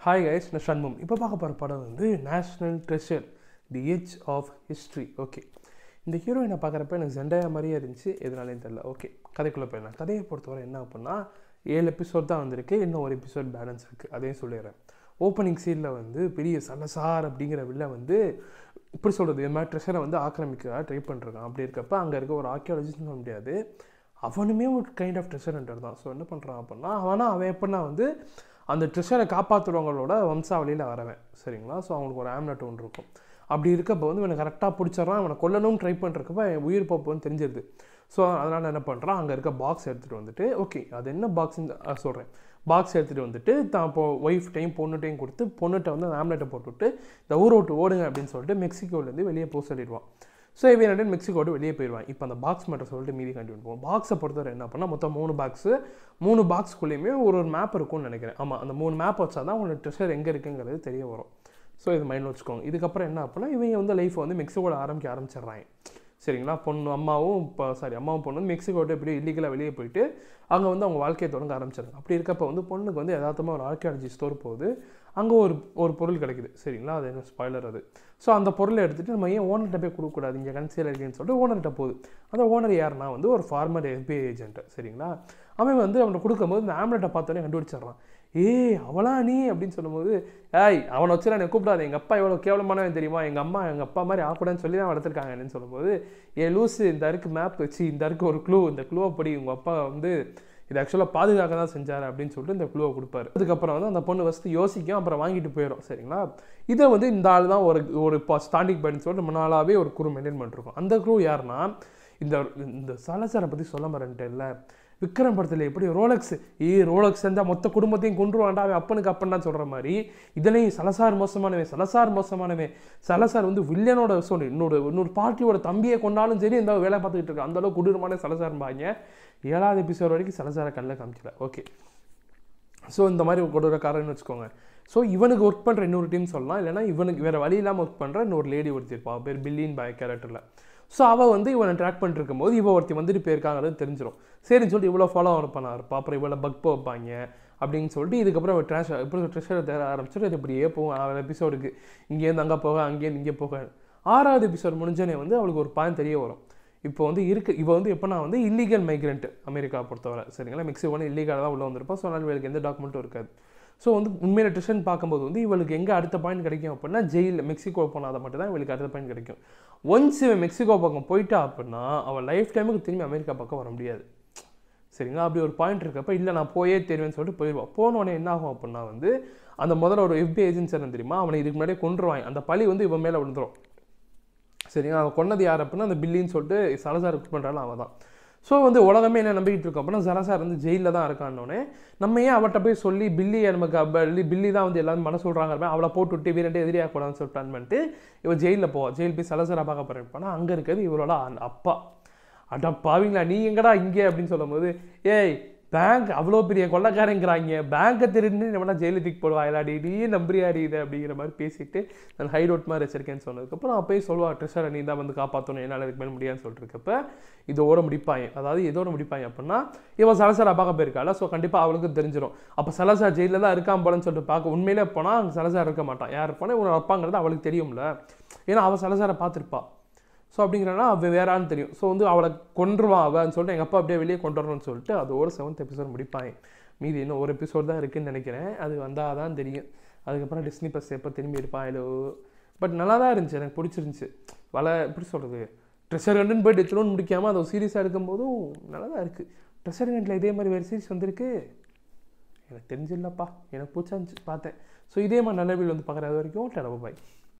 hi guys நான் ஷண்மும் இப்போ பார்க்க போகிற படம் வந்து national treasure the age of history okay இந்த ஹீரோயினை பார்க்குறப்ப எனக்கு ஜெண்டையா மாதிரியே இருந்துச்சு எதனாலேயும் தெரில ஓகே கதைக்குள்ளே போயிடலாம் கதையை பொறுத்தவரை என்ன அப்படின்னா ஏழு எபிசோட் தான் வந்திருக்கு இன்னும் ஒரு எபிசோட் பேலன்ஸ் இருக்குது அதையும் சொல்லிடுறேன் ஓப்பனிங் சீனில் வந்து பெரிய சலசார் அப்படிங்கிற வில்ல வந்து இப்படி சொல்கிறது இது மாதிரி ட்ரெஷரை வந்து ஆக்கிரமிக்க ட்ரை பண்ணிருக்கான் அப்படி இருக்கப்ப அங்கே இருக்க ஒரு ஆர்கியாலஜிஸ்ட்னு சொல்ல முடியாது அவனுமே ஒரு கைண்ட் ஆஃப் ட்ரெஷர் ஹண்டர் தான் ஸோ என்ன பண்ணுறான் அப்படின்னா அவனா அவன் எப்படின்னா வந்து அந்த ட்ரெஷரை காப்பாற்றுறவங்களோட வம்சாவளியில் வரவன் சரிங்களா ஸோ அவங்களுக்கு ஒரு ஆம்லெட் ஒன்று இருக்கும் அப்படி இருக்கப்போ வந்து இவனை கரெக்டாக பிடிச்சிடறான் அவனை கொல்லணும்னு ட்ரை பண்ணுறக்கப்ப உயிர் போப்புன்னு தெரிஞ்சிருது ஸோ அதனால் என்ன பண்ணுறான் அங்கே இருக்க பாக்ஸ் எடுத்துகிட்டு வந்துட்டு ஓகே அது என்ன பாக்ஸ்ன்னு சொல்கிறேன் பாக்ஸ் எடுத்துகிட்டு வந்துட்டு தான் இப்போ ஒய்ஃப்டையும் பொண்ணுட்டையும் கொடுத்து பொண்ணுகிட்ட வந்து அந்த ஆம்லெட்டை போட்டுவிட்டு இந்த ஊரை விட்டு ஓடுங்க அப்படின்னு சொல்லிட்டு மெக்சிகோலேருந்து வெளியே போக சொல்லிடுவான் ஸோ இவன் ரெண்டு மெக்சிகோடு வெளியே போயிடுவான் இப்போ அந்த பாக்ஸ் மட்டும் சொல்லிட்டு மீதி கண்டினியூ பண்ணுவோம் பாக்ஸை பொறுத்தவரை என்ன பண்ணால் மொத்தம் மூணு பாக்ஸு மூணு பாக்ஸ்குள்ளேயுமே ஒரு ஒரு மேப் இருக்கும்னு நினைக்கிறேன் ஆமாம் அந்த மூணு மேப் வச்சா தான் உங்களோட ட்ரெஷர் எங்கே இருக்குங்கிறது தெரிய வரும் ஸோ இது மைண்டில் வச்சுக்கோங்க இதுக்கப்புறம் என்ன அப்படின்னா இவங்க வந்து லைஃப்பை வந்து மெக்சிகோட ஆரம்பிக்க ஆரம்பிச்சிடுறாங்க சரிங்களா பொண்ணு அம்மாவும் இப்போ சாரி அம்மாவும் பொண்ணு வந்து மெக்சிகோட்டு இப்படி இல்லீகலாக வெளியே போயிட்டு அங்கே வந்து அவங்க வாழ்க்கையை தொடங்க ஆரம்பிச்சிருங்க அப்படி இருக்கப்போ வந்து பொண்ணுக்கு வந்து யதார்த்தமாக ஒரு ஆர்கியாலஜி ஸ்டோர் போகுது அங்கே ஒரு ஒரு பொருள் கிடைக்குது சரிங்களா அது என்ன ஸ்பாய்லர் அது ஸோ அந்த பொருளை எடுத்துகிட்டு நம்ம ஏன் ஓனர்கிட்ட போய் கொடுக்கக்கூடாது இங்கே கன்சியல் இருக்குன்னு சொல்லிட்டு ஓனர்கிட்ட போகுது அந்த ஓனர் யாருன்னா வந்து ஒரு ஃபார்மர் எஃபிஐ ஏஜென்ட் சரிங்களா அவன் வந்து அவனை கொடுக்கும்போது இந்த ஆம்லெட்டை பார்த்தோன்னே கண்டுபிடிச்சிடுறான் ஏய் அவளா நீ அப்படின்னு சொல்லும்போது ஏய் அவனை வச்சு நான் கூப்பிடாது எங்கள் அப்பா எவ்வளோ கேவலமானவன் தெரியுமா எங்கள் அம்மா எங்கள் அப்பா மாதிரி ஆக்கூடாதுன்னு சொல்லி தான் வளர்த்துருக்காங்கன்னு சொல்லும்போது ஏன் லூஸு இந்த அருக்கு மேப் வச்சு இந்த அருக்கு ஒரு க்ளூ இந்த க்ளூவை படி உங்கள் அப்பா வந்து இது ஆக்சுவலாக பாதுகாக்க தான் செஞ்சார் அப்படின்னு சொல்லிட்டு இந்த க்ளூவை கொடுப்பாரு அதுக்கப்புறம் வந்து அந்த பொண்ணு ஃபஸ்ட்டு யோசிக்கும் அப்புறம் வாங்கிட்டு போயிடும் சரிங்களா இதை வந்து இந்த ஆள் தான் ஒரு ஒரு இப்போ ஸ்டாண்டிங் பாயிண்ட் சொல்லிட்டு ரொம்ப நாளாகவே ஒரு குரூ மெயின்டைன் பண்ணிருக்கோம் அந்த குரூ யாருன்னா இந்த இந்த சலசாரை பற்றி சொல்ல மாட்டேன்ட்டு விக்ரம் படத்தில் எப்படி ரோலக்ஸ் ஏ ரோலக்ஸ் இருந்தால் மொத்த குடும்பத்தையும் கொண்டுருவான்டா அவன் அப்பனுக்கு அப்பன்னா சொல்கிற மாதிரி இதுலேயும் சலசார் மோசமானவன் சலசார் மோசமானவன் சலசார் வந்து வில்லனோட சொல்லு இன்னொரு இன்னொரு பார்ட்டியோட தம்பியை கொண்டாலும் சரி இந்த வேலை பார்த்துக்கிட்டு இருக்கான் அந்த அளவுக்கு கொடூரமான சலசார்பாங்க ஏழாவது எபிசோட் வரைக்கும் சலசாரை கல்ல காமிக்கல ஓகே ஸோ இந்த மாதிரி கொடூரக்காரன்னு வச்சுக்கோங்க ஸோ இவனுக்கு ஒர்க் பண்ணுற இன்னொரு டீம் சொல்லலாம் இல்லைனா இவனுக்கு வேறு வழி இல்லாமல் ஒர்க் பண்ணுற இன்னொரு லேடி ஒருத்தி இருப்பா பேர் பில்லின் பாய் கேரக்டரில் ஸோ அவள் வந்து இவனை ட்ராக் பண்ணிட்டு இருக்கும்போது இவ ஒருத்தி வந்துட்டு போயிருக்காங்கிறது தெரிஞ்சிடும் சரின்னு சொல்லிட்டு இவ்வளோ ஃபாலோ அவர் பண்ண இருப்பா அப்புறம் இவ்வளோ பக் வைப்பாங்க அப்படின்னு சொல்லிட்டு இதுக்கப்புறம் ட்ராஷ் இப்படி ட்ரெஷரை தேட ஆரம்பிச்சுட்டு அது இப்படியே போகும் அவள் எபிசோடுக்கு இங்கேருந்து அங்கே போக அங்கேருந்து இங்கே போக ஆறாவது எபிசோட் முடிஞ்சோடனே வந்து அவளுக்கு ஒரு பாயிண்ட் தெரிய வரும் இப்போ வந்து இருக்கு இப்போ வந்து எப்போனா வந்து இல்லீகல் மைக்ரெண்ட் அமெரிக்கா பொறுத்தவரை சரிங்களா மெக்சிகோன்னு இல்லீகலாக தான் உள்ளே வந்திருப்போம் ஸோ அதனால் இவளுக்கு எந்த டாக்குமெண்ட்டும் இருக்காது ஸோ வந்து உண்மையில ட்ரெஷன் பார்க்கும்போது வந்து இவளுக்கு எங்கே அடுத்த பாயிண்ட் கிடைக்கும் அப்படின்னா ஜெயில் மெக்சிகோ போனால் மட்டும் தான் இவளுக்கு அடுத்த பாயிண்ட் கிடைக்கும் ஒன்ஸ் இவன் மெக்சிகோ பக்கம் போயிட்டா அப்படின்னா அவள் லைஃப் டைமுக்கு திரும்பி அமெரிக்கா பக்கம் வர முடியாது சரிங்களா அப்படி ஒரு பாயிண்ட் இருக்கப்ப இல்லை நான் போயே தெரிவேன்னு சொல்லிட்டு போயிடுவான் போனோடனே என்ன ஆகும் அப்படின்னா வந்து அந்த முதல்ல ஒரு எஃபி ஏஜென்சி தெரியுமா அவனை இதுக்கு முன்னாடியே கொண்டுருவான் அந்த பழி வந்து இவன் மேலே விழுந்துரும் சரிங்களா அவன் கொன்னது யார் அப்படின்னா அந்த பில்லின்னு சொல்லிட்டு சலசார் குக் பண்ணுறாலும் அவன் தான் ஸோ வந்து உலகமே என்ன நம்பிக்கிட்டு இருக்கோம் அப்படின்னா சரசார் வந்து ஜெயிலில் தான் இருக்கான்னொடனே நம்ம ஏன் அவட்ட போய் சொல்லி பில்லி நமக்கு பில்லி பில்லி தான் வந்து எல்லாரும் மன சொல்கிறாங்க அவளை போட்டு விட்டு வீரண்டே எதிரியாக கூடாதுன்னு சொல்லி பிளான் பண்ணிட்டு இவன் ஜெயிலில் போவா ஜெயில் போய் சலசரா பார்க்க போகிறேன் அங்கே இருக்கிறது இவரோட அப்பா அடா பாவீங்களா நீ எங்கடா இங்கே அப்படின்னு சொல்லும்போது ஏய் பேங்க் அவ்வளோ பெரிய கொள்ளக்காரங்கிறாங்க பேங்கை திருடுன்னு நம்மளா ஜெயிலு தூக்கி போடுவாயிலாடி நீ நம்புறியாடி இது அப்படிங்கிற மாதிரி பேசிட்டு நான் ஹைட் அவுட் மாதிரி வச்சிருக்கேன்னு சொன்னதுக்கப்புறம் அப்போயே சொல்லுவா ட்ரெஷரை நீ தான் வந்து காப்பாற்றணும் என்னால் இதுக்கு மேலே முடியாதுன்னு சொல்லிட்டுருக்கப்ப இதோட முடிப்பாங்க அதாவது இதோட முடிப்பாங்க அப்படின்னா இவன் சலசாரா பார்க்க போயிருக்காள் ஸோ கண்டிப்பாக அவளுக்கு தெரிஞ்சிடும் அப்போ சலசார் ஜெயிலில் தான் இருக்கான் போலன்னு சொல்லிட்டு பார்க்க உண்மையிலே போனால் அங்கே சலசார் இருக்க மாட்டான் யார் இருப்பானே இவனோட அப்பாங்கிறது அவளுக்கு தெரியும்ல ஏன்னா அவள் சலசாரை பார்த்துருப்பா ஸோ அப்படிங்கிறனா அவள் வேறான்னு தெரியும் ஸோ வந்து அவளை கொண்டுருவான் அவன்னு சொல்லிட்டு எங்கள் அப்பா அப்படியே வெளியே கொண்டு வரணும்னு சொல்லிட்டு அது ஒரு செவன்த் எபிசோட் முடிப்பாங்க மீதி இன்னும் ஒரு எபிசோட் தான் இருக்குன்னு நினைக்கிறேன் அது வந்தால் தான் தெரியும் அதுக்கப்புறம் டிஸ்னி பஸ் எப்போ திரும்பி எடுப்பாங்களோ பட் நல்லா தான் இருந்துச்சு எனக்கு பிடிச்சிருந்துச்சு வலை எப்படி சொல்கிறது ட்ரெஷர் கண்டுன்னு போயிட்டு எத்தனோன்னு முடிக்காமல் அதை சீரியஸாக எடுக்கும்போதும் நல்லா தான் இருக்குது ட்ரெஷர் கண்டில் இதே மாதிரி வேறு சீரிஸ் வந்திருக்கு எனக்கு தெரிஞ்சில்லப்பா எனக்கு பிடிச்சா இருந்துச்சு பார்த்தேன் ஸோ இதே மாதிரி நல்ல வீடு வந்து பார்க்குற வரைக்கும் டெலவோ பாய்